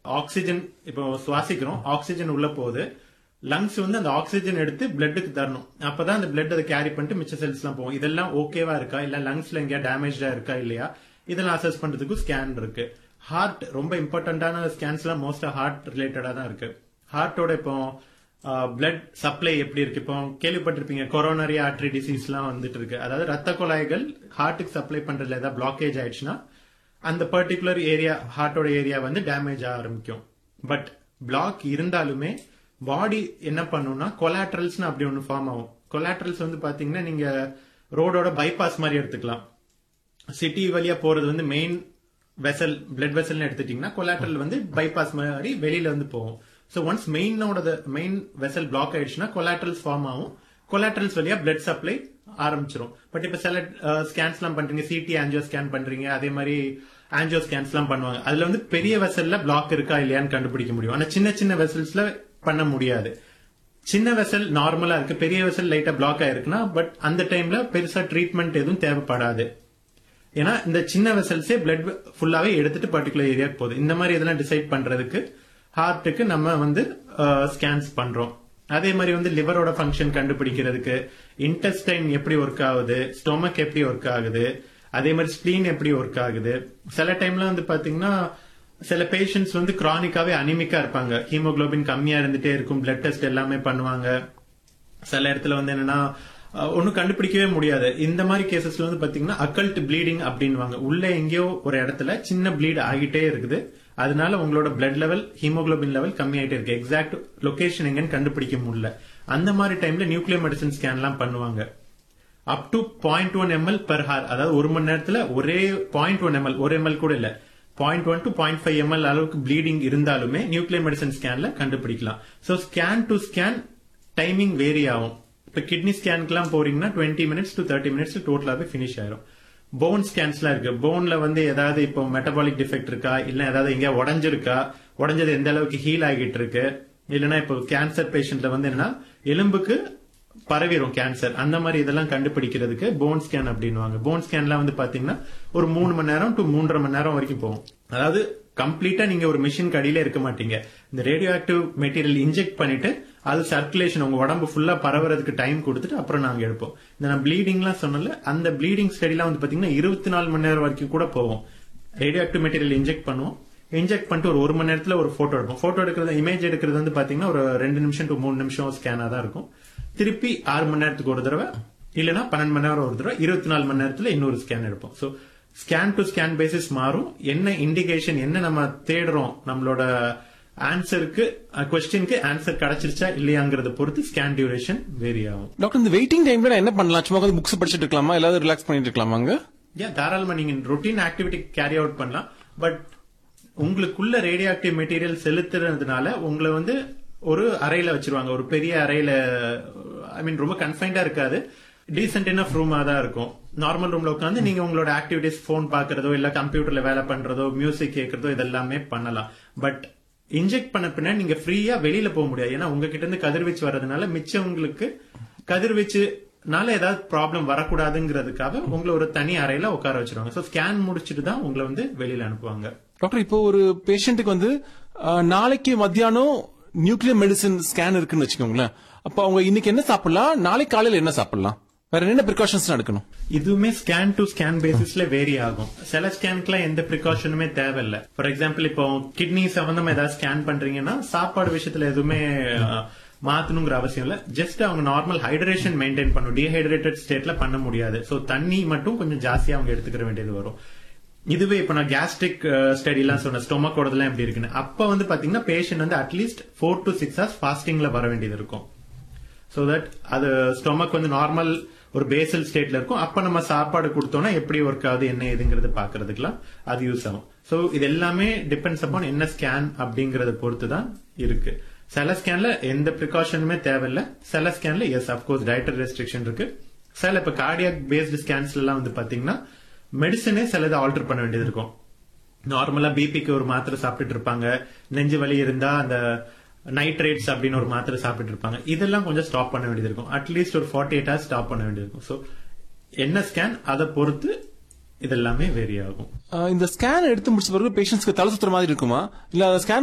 oxygen இப்போ சுவாசிக்கிறோம் oxygen உள்ள போகுது லங்ஸ் வந்து அந்த ஆக்சிஜன் எடுத்து பிளட்டுக்கு தரணும் அப்பதான் அந்த பிளட் அதை கேரி பண்ணிட்டு மிச்ச செல்ஸ் எல்லாம் போகும் இதெல்லாம் ஓகேவா இருக்கா இல்ல லங்ஸ்ல எங்கேயா டேமேஜா இருக்கா இல்லையா இதெல்லாம் அசஸ் பண்றதுக்கு ஸ்கேன் இருக்கு ஹார்ட் ரொம்ப இம்பார்ட்டன்டான ஸ்கேன்ஸ் எல்லாம் மோஸ்டா ஹார்ட் ரிலேட்டடா தான் இருக்கு ஹார்ட்டோட இப்போ பிளட் சப்ளை எப்படி இருக்கு இப்போ கேள்விப்பட்டிருப்பீங்க கொரோனரி ஆர்டரி டிசீஸ் எல்லாம் வந்துட்டு இருக்கு அதாவது ரத்த குழாய்கள் ஹார்ட்டுக்கு சப்ளை பண்றதுல ஏதாவது பிளாக்கேஜ் ஆயிடுச்சுன்னா அந்த பர்டிகுலர் ஏரியா ஹார்ட்டோட ஏரியா வந்து டேமேஜ் ஆக ஆரம்பிக்கும் பட் பிளாக் இருந்தாலுமே பாடி என்ன பண்ணும்னா கொலாட்ரல்ஸ்னு அப்படி ஒன்று ஃபார்ம் ஆகும் கொலாட்ரல்ஸ் வந்து பாத்தீங்கன்னா நீங்க ரோடோட பைபாஸ் மாதிரி எடுத்துக்கலாம் சிட்டி வழியா போறது வந்து மெயின் வெசல் பிளட் வெசல்னு எடுத்துட்டீங்கன்னா கொலாட்ரல் வந்து பைபாஸ் மாதிரி வெளியில வந்து போகும் ஸோ ஒன்ஸ் மெயினோட மெயின் வெசல் பிளாக் ஆயிடுச்சுன்னா கொலாட்ரல்ஸ் ஃபார்ம் ஆகும் கொலாட்ரல்ஸ் வழியா பிளட் சப்ளை ஆரம்பிச்சிரும் பட் இப்ப சில ஸ்கேன்ஸ் எல்லாம் பண்றீங்க சிடி ஆன்ஜியோ ஸ்கேன் பண்றீங்க அதே மாதிரி ஆன்ஜியோ ஸ்கேன்ஸ் எல்லாம் பண்ணுவாங்க அதுல வந்து பெரிய வெசல்ல பிளாக் இருக்கா இல்லையான்னு கண்டுபிடிக்க முடியும் ஆனா சின்ன சின்ன வெசல்ஸ்ல பண்ண முடியாது சின்ன வெசல் நார்மலா இருக்கு பெரிய வெசல் லைட்டா பிளாக் ஆயிருக்குன்னா பட் அந்த டைம்ல பெருசா ட்ரீட்மெண்ட் எதுவும் தேவைப்படாது ஏன்னா இந்த சின்ன வெசல்ஸே பிளட் ஃபுல்லாவே எடுத்துட்டு பர்டிகுலர் ஏரியாக்கு போகுது இந்த மாதிரி இதெல்லாம் டிசைட் பண்றதுக்கு ஹார்ட்டுக்கு நம்ம வந்து ஸ்கேன்ஸ் பண்றோம் அதே மாதிரி வந்து லிவரோட ஃபங்க்ஷன் கண்டுபிடிக்கிறதுக்கு இன்டெஸ்டைன் எப்படி ஒர்க் ஆகுது ஸ்டொமக் எப்படி ஒர்க் ஆகுது அதே மாதிரி ஸ்பிளீன் எப்படி ஒர்க் ஆகுது சில டைம்ல வந்து பாத்தீங்கன்னா சில பேஷண்ட்ஸ் வந்து கிரானிக்காவே அனிமிக்கா இருப்பாங்க ஹீமோகுளோபின் கம்மியா இருந்துட்டே இருக்கும் பிளட் டெஸ்ட் எல்லாமே பண்ணுவாங்க சில இடத்துல வந்து என்னன்னா ஒன்னும் கண்டுபிடிக்கவே முடியாது இந்த மாதிரி கேசஸ்ல வந்து பாத்தீங்கன்னா அக்கல்ட் ப்ளீடிங் அப்படின்வாங்க உள்ள எங்கேயோ ஒரு இடத்துல சின்ன ப்ளீட் ஆகிட்டே இருக்குது அதனால உங்களோட பிளட் லெவல் ஹீமோகுளோபின் லெவல் கம்மி ஆயிட்டே இருக்கு எக்ஸாக்ட் லொகேஷன் எங்கன்னு கண்டுபிடிக்க முடியல அந்த மாதிரி டைம்ல நியூக்ளியர் மெடிசன் ஸ்கேன் எல்லாம் பண்ணுவாங்க up to point one ML per hour அதாவது ஒரு மணி நேரத்துல ஒரே பாயிண்ட் ஒன் எம்எல் ஒரு எம்எல் கூட இல்ல point one to point five ML அளவுக்கு ப்ளீடிங் இருந்தாலுமே நியூக்ளியர் மெடிசன் ஸ்கேன்ல கண்டுபிடிக்கலாம் so scan to scan timing vary ஆகும் இப்ப கிட்னி ஸ்கேனுக்குலாம் போறீங்கன்னா twenty minutes to thirty minutes டோட்டலாவே பினிஷ் ஆயிரும் போன் ஸ்கேன்ஸ்லாம் இருக்கு போன்ல வந்து ஏதாவது இப்போ மெட்டபாலிக் டிஃபெக்ட் இருக்கா இல்ல ஏதாவது எங்கேயா உடஞ்சிருக்கா உடஞ்சது எந்த அளவுக்கு ஹீல் ஆகிட்டு இருக்கு இல்லைன்னா இப்போ கேன்சர் பேஷண்ட்ல வந்து என்னன்னா எலும்புக்கு பரவிடும் கேன்சர் அந்த மாதிரி இதெல்லாம் கண்டுபிடிக்கிறதுக்கு போன் ஸ்கேன் அப்படின்வாங்க போன் ஸ்கேன்லாம் வந்து பாத்தீங்கன்னா ஒரு மூணு மணி நேரம் டு மூன்றரை மணி நேரம் வரைக்கும் போகும் அதாவது கம்ப்ளீட்டா நீங்க ஒரு மிஷின் கடியில இருக்க மாட்டீங்க இந்த ரேடியோ ஆக்டிவ் மெட்டீரியல் இன்ஜெக்ட் பண்ணிட்டு அது சர்க்குலேஷன் உங்க உடம்பு ஃபுல்லா பரவுறதுக்கு டைம் கொடுத்துட்டு அப்புறம் நாங்க எடுப்போம் இந்த நான் ப்ளீடிங்லாம் சொன்னல அந்த ப்ளீடிங் ஸ்டடிலாம் வந்து பாத்தீங்கன்னா இருபத்தி நாலு மணி நேரம் வரைக்கும் கூட போகும் ரேடியோ ஆக்டிவ் மெட்டீரியல் இன்ஜெக்ட் பண்ணுவோம் இன்ஜெக்ட் பண்ணிட்டு ஒரு ஒரு மணி நேரத்துல ஒரு போட்டோ எடுப்போம் போட்டோ எடுக்கிறது இமேஜ் எடுக்கிறது வந்து பாத்தீங்கன்னா ஒரு ரெண்டு நிமிஷம் டு மூணு நிமிஷம் ஸ்கேனா தான் இருக்கும் திருப்பி ஆறு மணி நேரத்துக்கு ஒரு தடவை இல்லைன்னா பன்னெண்டு மணி நேரம் ஒரு தடவை இருபத்தி நாலு மணி நேரத்துல இன்னொரு ஸ்கேன் எடுப்போம் so scan to scan basis மாறும் என்ன இண்டிகேஷன் என்ன நம்ம தேடுறோம் நம்மளோட ஆன்சருக்கு கொஸ்டினுக்கு ஆன்சர் கிடைச்சிருச்சா இல்லையாங்கிறத பொறுத்து ஸ்கேன் டியூரேஷன் வேரி ஆகும் டாக்டர் இந்த வெயிட்டிங் டைம்ல நான் என்ன பண்ணலாம் சும்மா உட்காந்து புக்ஸ் படிச்சுட்டு இருக்கலாமா இல்லாத ரிலாக்ஸ் பண்ணிட்டு இருக்கலாமாங்க ஏன் தாராளமா நீங்க ரொட்டீன் ஆக்டிவிட்டி கேரி அவுட் பண்ணலாம் பட் உங்களுக்குள்ள ரேடியோ ஆக்டிவ் மெட்டீரியல் செலுத்துறதுனால உங்களை வந்து ஒரு அறையில வச்சிருவாங்க ஒரு பெரிய அறையில ஐ மீன் ரொம்ப கன்ஃபைண்டா இருக்காது டீசென்ட் இனஃப் ரூமா தான் இருக்கும் நார்மல் ரூம்ல உட்காந்து நீங்க உங்களோட ஆக்டிவிட்டிஸ் போன் பாக்குறதோ இல்ல கம்ப்யூட்டர்ல வேலை பண்றதோ மியூசிக் கேட்கறதோ இதெல்லாமே பண்ணலாம் பட் இன்ஜெக்ட் பண்ண பின்னாடி நீங்க ஃப்ரீயா வெளியில போக முடியாது ஏன்னா உங்ககிட்ட இருந்து கதிர்வீச்சு வர்றதுனால மிச்சவங்களுக்கு கதிர்வீச்சுனால ஏதாவது ப்ராப்ளம் வரக்கூடாதுங்கிறதுக்காக உங்களை ஒரு தனி அறையில உட்கார வச்சிருவாங்க சோ ஸ்கேன் முடிச்சிட்டு தான் உங்களை வந்து வெளியில அனுப்புவாங்க டாக்டர் இப்போ ஒரு பேஷண்ட்டுக்கு வந்து அஹ், நாளைக்கு மத்தியானம் நியூக்ளியர் மெடிசின் ஸ்கேன் இருக்குன்னு வச்சுக்கோங்களேன் அப்ப அவங்க இன்னைக்கு என்ன சாப்பிடலாம் நாளைக்கு காலையில என்ன சாப்பிடலாம் வேற என்ன ப்ரிகாஷன்ஸ் எடுக்கணும் இதுவுமே ஸ்கேன் டு ஸ்கேன் பேசிஸ்ல வேரி ஆகும் சில ஸ்கேனுக்குலாம் எந்த ப்ரிகாஷனுமே தேவையில்ல ஃபார் எக்ஸாம்பிள் இப்போ கிட்னி சம்பந்தமா ஏதாவது ஸ்கேன் பண்றீங்கன்னா சாப்பாடு விஷயத்துல எதுவுமே அஹ், மாத்தணுங்கிற அவசியம் இல்ல ஜஸ்ட் அவங்க நார்மல் ஹைட்ரேஷன் மெயின்டைன் பண்ணும் டீஹைட்ரேட்டட் ஸ்டேட்ல பண்ண முடியாது சோ தண்ணி மட்டும் கொஞ்சம் ஜாஸ்தியா அவங்க எடுத்துக்கிற வேண்டியது வரும் இதுவே இப்ப நான் கேஸ்ட்ரிக் ஸ்டடி எல்லாம் சொன்ன ஸ்டொமக்கோடதெல்லாம் எப்படி இருக்குன்னு அப்ப வந்து பாத்தீங்கன்னா பேஷண்ட் வந்து at least four to six hours ஃபாஸ்டிங்ல வர வேண்டியது இருக்கும் சோ தட் அது ஸ்டொமக் வந்து நார்மல் ஒரு பேசல் ஸ்டேட்ல இருக்கும் அப்ப நம்ம சாப்பாடு கொடுத்தோம்னா எப்படி ஒர்க் ஆகுது என்ன ஏதுங்கிறது பாக்குறதுக்குலாம் அது யூஸ் ஆகும் சோ இது எல்லாமே டிபெண்ட்ஸ் அப்பான் என்ன ஸ்கேன் அப்படிங்கறத பொறுத்து தான் இருக்கு சில ஸ்கேன்ல எந்த ப்ரிகாஷனுமே தேவையில்ல சில ஸ்கேன்ல எஸ் அப்கோர்ஸ் டயட்டரி ரெஸ்ட்ரிக்ஷன் இருக்கு சில இப்ப கார்டியாக் பேஸ்டு ஸ்கேன்ஸ்ல எல்லாம் வந்து பாத்தீங்கன்னா மெடிசனே சிலதை ஆல்டர் பண்ண வேண்டியது இருக்கும் நார்மலா பிபிக்கு ஒரு மாத்திரை சாப்பிட்டுட்டு இருப்பாங்க நெஞ்சு வலி இருந்தா அந்த நைட்ரேட்ஸ் அப்படின்னு ஒரு மாத்திரை சாப்பிட்டு இருப்பாங்க இதெல்லாம் கொஞ்சம் ஸ்டாப் பண்ண வேண்டியது இருக்கும் அட்லீஸ்ட் ஒரு ஃபார்ட்டி எயிட் ஹவர்ஸ் ஸ்டாப் பண்ண வேண்டியது இருக்கும் ஸோ என்ன ஸ்கேன் அதை பொறுத்து இதெல்லாமே வேரி ஆகும் அஹ், இந்த ஸ்கேன் எடுத்து முடிச்ச பிறகு பேஷண்ட்ஸ்க்கு தலை சுத்துற மாதிரி இருக்குமா இல்ல ஸ்கேன்